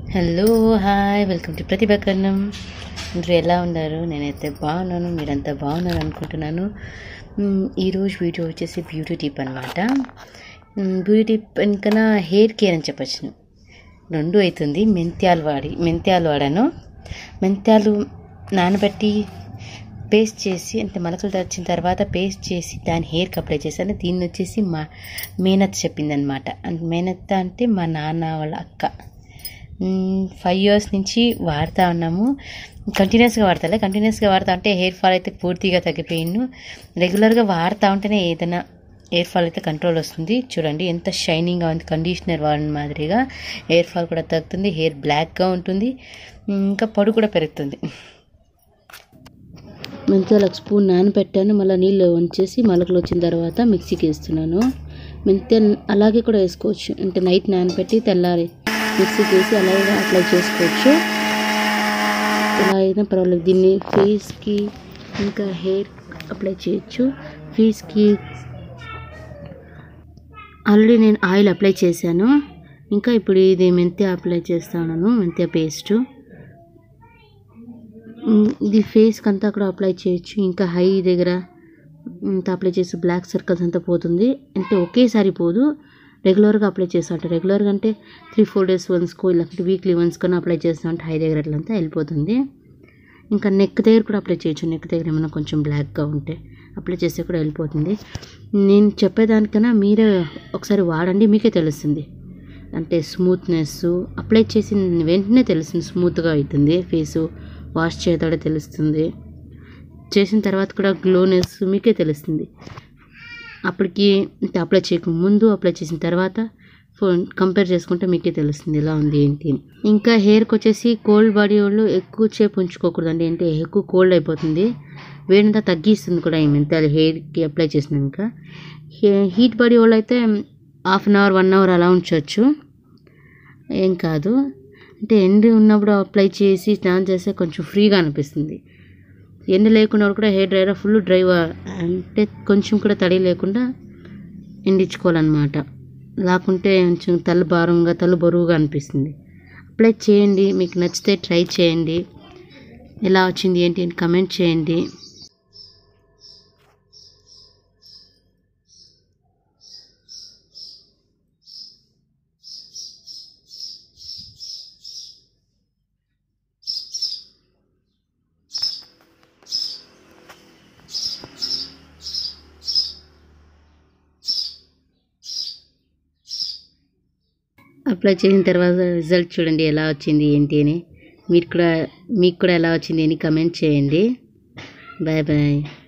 hello hi welcome to Prathibha Kannam అందరూ ఎలా ఉన్నారు నేనైతే బాగున్నాను మీరంతా బాగున్నారు అనుకుంటున్నాను మ్, ఈరోజు వీడియో వచ్చేసి బ్యూటీ టిప్ అనమాట బ్యూటీ టిప్ ఇంకా హెయిర్ కేర్ అని చెప్పచ్చు రెండు అవుతుంది మెంత్యాలు వాడి మెంత్యాలు వాడాను మెంత్యాలు నానబెట్టి పేస్ట్ చేసి అంటే మొలకలు వచ్చిన తర్వాత పేస్ట్ చేసి దాని హెయిర్కి అప్లై చేశాను దీన్ని వచ్చేసి మా మేనత్ చెప్పింది అనమాట మేనత్త అంటే మా నాన్న వాళ్ళ అక్క ఫైవ్ ఇయర్స్ నుంచి వాడుతూ ఉన్నాము కంటిన్యూస్గా వాడతాలే కంటిన్యూస్గా వాడుతా ఉంటే హెయిర్ ఫాల్ అయితే పూర్తిగా తగ్గిపోయిండు రెగ్యులర్గా వాడుతూ ఉంటేనే ఏదైనా హెయిర్ ఫాల్ అయితే కంట్రోల్ వస్తుంది చూడండి ఎంత షైనింగ్గా ఉంది కండిషనర్ వాడిన మాదిరిగా హెయిర్ ఫాల్ కూడా తగ్గుతుంది హెయిర్ బ్లాక్గా ఉంటుంది ఇంకా పొడి కూడా పెరుగుతుంది మెంతాలు ఒక స్పూన్ నానబెట్టాను మళ్ళీ నీళ్ళు వంచేసి మొలకలు వచ్చిన తర్వాత మిక్సీకి వేస్తున్నాను మెంతాలు అలాగే కూడా వేసుకోవచ్చు అంటే నైట్ నానబెట్టి తెల్లారి మిక్సీకి వేసి అలాగే అప్లై చేసుకోవచ్చు ఎలా అయినా పర్వాలేదు దీన్ని ఫేస్కి ఇంకా హెయిర్ అప్లై చేయొచ్చు ఫేస్కి ఆల్రెడీ నేను ఆయిల్ అప్లై చేశాను ఇంకా ఇప్పుడు ఇది మెంతి అప్లై చేస్తాను మెంతి పేస్టు మ్, ఇది ఫేస్కి అంతా కూడా అప్లై చేయొచ్చు ఇంకా హై దగ్గర ఇంత అప్లై చేసి బ్లాక్ సర్కిల్స్ అంతా పోతుంది అంటే ఒకేసారి పోదు రెగ్యులర్గా అప్లై చేస్తా అంటే రెగ్యులర్గా అంటే త్రీ ఫోర్ డేస్ వన్స్కో లేకపోతే వీక్లీ వన్స్ కన్నా అప్లై చేస్తా అంటే హై దగ్గర అట్లంతా వెళ్ళిపోతుంది ఇంకా నెక్ దగ్గర కూడా అప్లై చేయొచ్చు నెక్ దగ్గర ఏమైనా కొంచెం బ్లాక్గా ఉంటే అప్లై చేస్తే కూడా వెళ్ళిపోతుంది నేను చెప్పేదానికన్నా మీరే ఒకసారి వాడండి మీకే తెలుస్తుంది అంటే స్మూత్నెస్ అప్లై చేసిన వెంటనే తెలుస్తుంది స్మూత్గా అవుతుంది ఫేసు వాష్ చేయతాడే తెలుస్తుంది చేసిన తర్వాత కూడా గ్లోనెస్ మీకే తెలుస్తుంది అప్పటికి అంటే అప్లై చేయక ముందు అప్లై చేసిన తర్వాత ఫోన్ కంపేర్ చేసుకుంటే మీకే తెలుస్తుంది ఎలా ఉంది ఏంటి అని ఇంకా హెయిర్కి వచ్చేసి కోల్డ్ బాడీ వాళ్ళు ఎక్కువ సేపు ఉంచుకోకూడదండి అంటే ఎక్కువ కోల్డ్ అయిపోతుంది వేడంతా తగ్గిస్తుంది కూడా ఈ మెంతాలు హెయిర్కి అప్లై చేసినాక హీట్ బాడీ వాళ్ళు అయితే half an hour one hour అలా ఉంచవచ్చు ఏం కాదు అంటే ఎండ ఉన్నప్పుడు అప్లై చేసి స్నానం చేస్తే కొంచెం ఫ్రీగా అనిపిస్తుంది ఎండ లేకుండా కూడా హెయిర్ డ్రైయర్ ఫుల్ డ్రై అంటే కొంచెం కూడా తడి లేకుండా ఎండించుకోవాలన్నమాట లేకుంటే కొంచెం తల భారంగా తల బరువుగా అనిపిస్తుంది అప్లై చేయండి మీకు నచ్చితే ట్రై చేయండి ఎలా వచ్చింది ఏంటి అని కమెంట్ చేయండి అప్లై చేసిన తర్వాత రిజల్ట్ చూడండి ఎలా వచ్చింది ఏంటి అని మీరు కూడా మీకు కూడా ఎలా వచ్చింది అని కమెంట్ చేయండి బాయ్ బాయ్